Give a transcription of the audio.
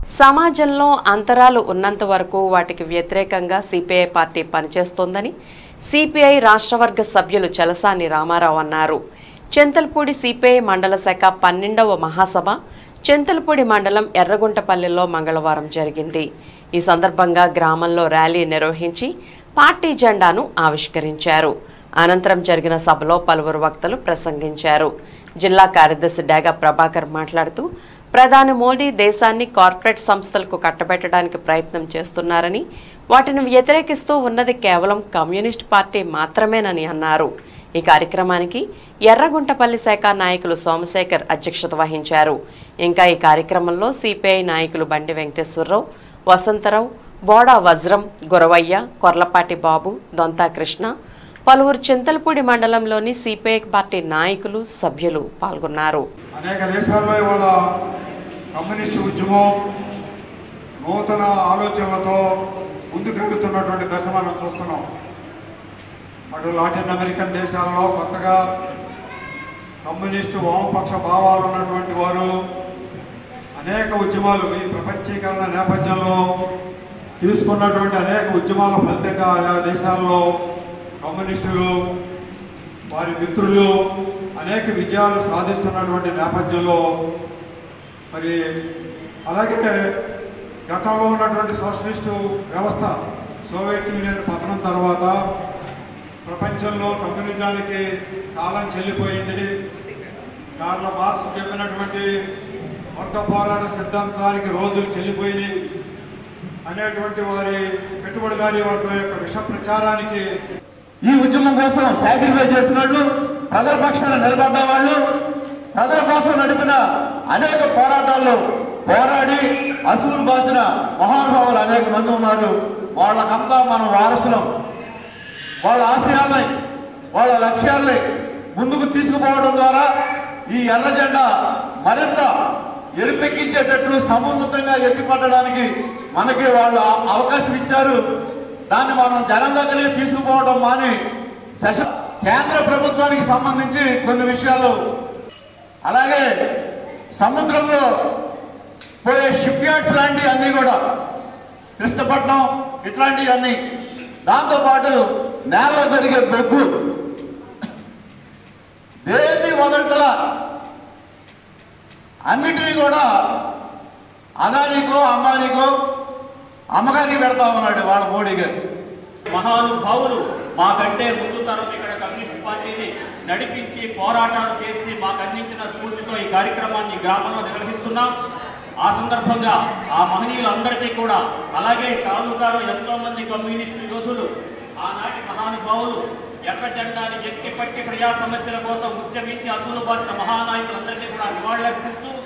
సమాజంలో అంతరాలు ఉన్నంత వరకు వాటికి వ్యతిరేకంగా సిపిఐ పార్టీ పనిచేస్తోందని సిపిఐ రాష్ట్రవర్గ సభ్యులు చలసాని రామారావు అన్నారు చింతలపూడి సిపిఐ మండల శాఖ పన్నెండవ మహాసభ చింతలపూడి మండలం ఎర్రగుంటపల్లిలో మంగళవారం జరిగింది ఈ సందర్భంగా గ్రామంలో ర్యాలీ నిర్వహించి పార్టీ జెండాను ఆవిష్కరించారు అనంతరం జరిగిన సభలో పలువురు వక్తలు ప్రసంగించారు జిల్లా కార్యదర్శి డేగా ప్రభాకర్ మాట్లాడుతూ ప్రధాని మోడీ దేశాన్ని కార్పొరేట్ సంస్థలకు కట్టబెట్టడానికి ప్రయత్నం చేస్తున్నారని వాటిని వ్యతిరేకిస్తూ ఉన్నది కేవలం కమ్యూనిస్ట్ పార్టీ మాత్రమేనని అన్నారు ఈ కార్యక్రమానికి ఎర్రగుంటపల్లి శాఖ నాయకులు సోమశేఖర్ అధ్యక్షత వహించారు ఇంకా ఈ కార్యక్రమంలో సిపిఐ నాయకులు బండి వెంకటేశ్వరరావు వసంతరావు బోడా వజ్రం గురవయ్య కొర్లపాటి బాబు దొంతా కృష్ణ పలువురు చింతలపూడి మండలంలోని సిపిఐ పార్టీ నాయకులు సభ్యులు పాల్గొన్నారు అనేక దేశాల్లో ఇవాళ కమ్యూనిస్టు ఉద్యమం నూతన ఆలోచనలతో ముందుకెళ్తున్నటువంటి దశ మనం చూస్తున్నాం అటు లాటిన్ అమెరికన్ దేశాల్లో కొత్తగా కమ్యూనిస్టు వామపక్ష భావాలు ఉన్నటువంటి వారు అనేక ఉద్యమాలు ఈ ప్రపంచీకరణ నేపథ్యంలో తీసుకున్నటువంటి అనేక ఉద్యమాల ఫలితంగా ఆయా దేశాల్లో కమ్యూనిస్టులు వారి మిత్రులు అనేక విజయాలు సాధిస్తున్నటువంటి నేపథ్యంలో మరి అలాగే గతంలో ఉన్నటువంటి సోషలిస్టు వ్యవస్థ సోవియట్ యూనియన్ పతనం తర్వాత ప్రపంచంలో కమ్యూనిజానికి కాలం చెల్లిపోయింది కార్ల మార్క్స్ చెప్పినటువంటి వర్గ పోరాట సిద్ధాంతానికి రోజులు చెల్లిపోయినాయి అనేటువంటి వారి పెట్టుబడిదారీ వర్గం యొక్క విష ప్రచారానికి ఈ ఉద్యమం కోసం సాక్రిఫైస్ చేసిన వాళ్ళు ప్రజల పక్షాన నిలబడ్డ వాళ్ళు ప్రజల కోసం నడిపిన అనేక పోరాటాల్లో పోరాడి అసూలు బాసిన మహానుభావులు అనేక మంది ఉన్నారు వాళ్ళకంతా మనం వారసులం వాళ్ళ ఆశయాల్ని వాళ్ళ లక్ష్యాల్ని ముందుకు తీసుకుపోవడం ద్వారా ఈ ఎర్ర జెండా మరింత ఎరుపెక్కించేటట్లు సమున్నతంగా ఎత్తిపట్టడానికి మనకి వాళ్ళు ఆ- అవకాశం ఇచ్చారు దాన్ని మనం జనం దగ్గరికి తీసుకుపోవడం మాని శశ కేంద్ర ప్రభుత్వానికి సంబంధించి కొన్ని విషయాలు అలాగే సముద్రంలో పోయే షిప్ యార్డ్స్ లాంటివి అన్నీ కూడా కృష్ణపట్నం ఇట్లాంటివి అన్నీ దాంతోపాటు నేలలో జరిగే బొగ్గు దేన్ని వదలటలా అన్నిటినీ కూడా అదానికో అంబానీకో అమ్మగారికి పెడతా ఉన్నాడు వాళ్ళ మోడీ గారు మహానుభావులు మాకంటే ముందు తరం ఇక్కడ కమ్యూనిస్ట్ పార్టీని నడిపించి పోరాటాలు చేసి మాకు అందించిన స్ఫూర్తితో ఈ కార్యక్రమాన్ని గ్రామంలో నిర్వహిస్తున్నాం ఆ సందర్భంగా ఆ మహనీయులందరికీ కూడా అలాగే తాలూకాలో ఎంతో మంది కమ్యూనిస్టు యోధులు ఆనాటి మహానుభావులు ఎర్ర జెండాని ఎక్కి పట్టి ప్రజా సమస్యల కోసం ఉద్యమించి అసూలు బాసిన మహానాయకులందరికీ కూడా నివాళులర్పిస్తూ